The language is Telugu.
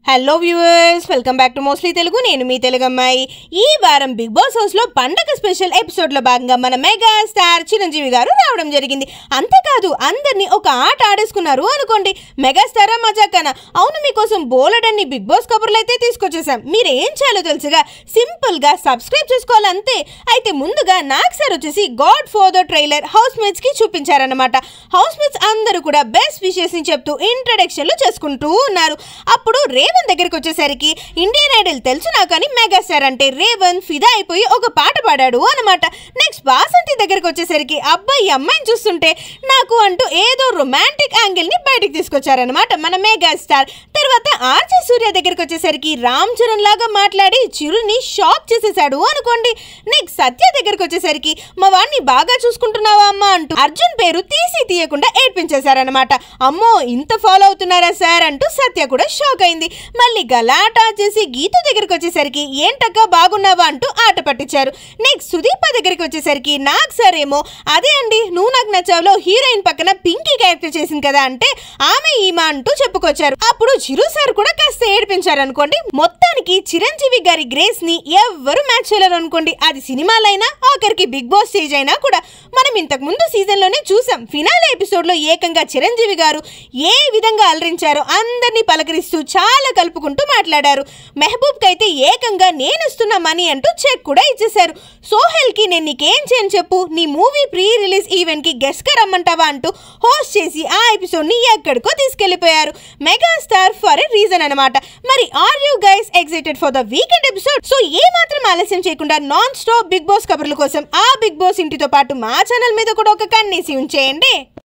hello viewers welcome back to mostly Telugu నేను మీ తెలుగు అమ్మాయి ఈ వారం బిగ్ బాస్ హౌస్ లో పండగ స్పెషల్ ఎపిసోడ్ లో భాగంగా మన మెగా స్టార్ చిరంజీవి గారు రావడం జరిగింది అంతేకాదు అందరినీ ఒక ఆట ఆడేసుకున్నారు అనుకోండి మెగా స్టారా మజాకనా అవును మీకోసం బోలెడన్ని బిగ్ బాస్ కబుర్లు అయితే తీసుకొచ్చేసాం మీరు ఏం చేయాలో తెలుసుగా సింపుల్ గా సబ్స్క్రైబ్ చేసుకోవాలి అంతే అయితే ముందుగా నాకు సార్ వచ్చేసి Godfather trailer housemates కి చూపించారనమాట హౌస్ మేట్స్ అందరూ కూడా బెస్ట్ విషెస్ ని చెప్తూ ఇంట్రడక్షన్లు చేసుకుంటూ ఉన్నారు అప్పుడు రేవన్ దగ్గరికి వచ్చేసరికి ఇండియన్ ఐడల్ తెలుసు నాకు కానీ మెగాస్టార్ అంటే రేవన్ ఫిదా అయిపోయి ఒక పాట పాడాడు అనమాట నెక్స్ట్ వాసంతి దగ్గరికి వచ్చేసరికి అబ్బాయి ఈ అమ్మాయిని చూస్తుంటే నాకు అంటూ ఏదో రొమాంటిక్ యాంగిల్ ని బయటికి తీసుకొచ్చారనమాట మన మెగాస్టార్ తర్వాత ఆర్జే సూర్య దగ్గరికి వచ్చేసరికి రామ్ చరణ్ లాగా మాట్లాడి చిరుని షాక్ చేసేసాడు అనుకోండి నెక్స్ట్ సత్య దగ్గరికి వచ్చేసరికి మా వాడిని బాగా చూసుకుంటున్నావా అమ్మా అంటూ అర్జున్ పేరు తీసి తీయకుండా ఏడ్పించేశారనమాట అమ్మో ఇంత ఫాలో అవుతున్నారా సార్ అంటూ సత్య కూడా షాక్ అయింది మళ్ళీ గలాటా చేసి గీత దగ్గరికి వచ్చేసరికి ఏంటక్క బాగున్నావా అంటూ ఆట పట్టించారు నెక్స్ట్ సుదీప దగ్గరికి వచ్చేసరికి నాకు సార్ ఏమో అదే అండి నువ్వు నాకు నచ్చావులో హీరోయిన్ పక్కన పింకీ క్యారెక్టర్ చేసింది కదా అంటే ఆమె ఈమా అంటూ చెప్పుకొచ్చారు అప్పుడు చిరు సార్ కూడా కాస్త ఏడిపించారు అనుకోండి మొత్తానికి చిరంజీవి గారి గ్రేస్ ని ఎవ్వరు మ్యాచ్ చేయలేరు అనుకోండి అది సినిమాలైనా ఆఖరికి బిగ్ బాస్ స్టేజ్ అయినా కూడా మనం ఇంతకు ముందు సీజన్ లోనే చూసాం ఫినాలే ఎపిసోడ్ లో ఏకంగా చిరంజీవి గారు ఏ విధంగా అలరించారో అందరినీ పలకరిస్తూ చాలా కలుపుకుంటూ మాట్లాడారు మెహబూబ్ కి అయితే ఏకంగా నేను ఇస్తున్న మనీ అంటూ చెక్ కూడా ఇచ్చేశారు సోహెల్ కి నేను నీకేం చేయను చెప్పు నీ మూవీ ప్రీ రిలీజ్ ఈవెంట్ కి గెస్ట్ గా రమ్మంటావా అంటూ హోస్ట్ చేసి ఆ ఎపిసోడ్ ని ఎక్కడికో తీసుకెళ్లిపోయారు mega star for a reason అనమాట మరి are you guys excited for the weekend episode so ఏ మాత్రం ఆలస్యం చేయకుండా నాన్ స్టాప్ బిగ్ బాస్ కబుర్ల కోసం ఆ బిగ్ బాస్ ఇంటితో పాటు మా ఛానల్ మీద కూడా ఒక కన్నేసి ఉంచేయండి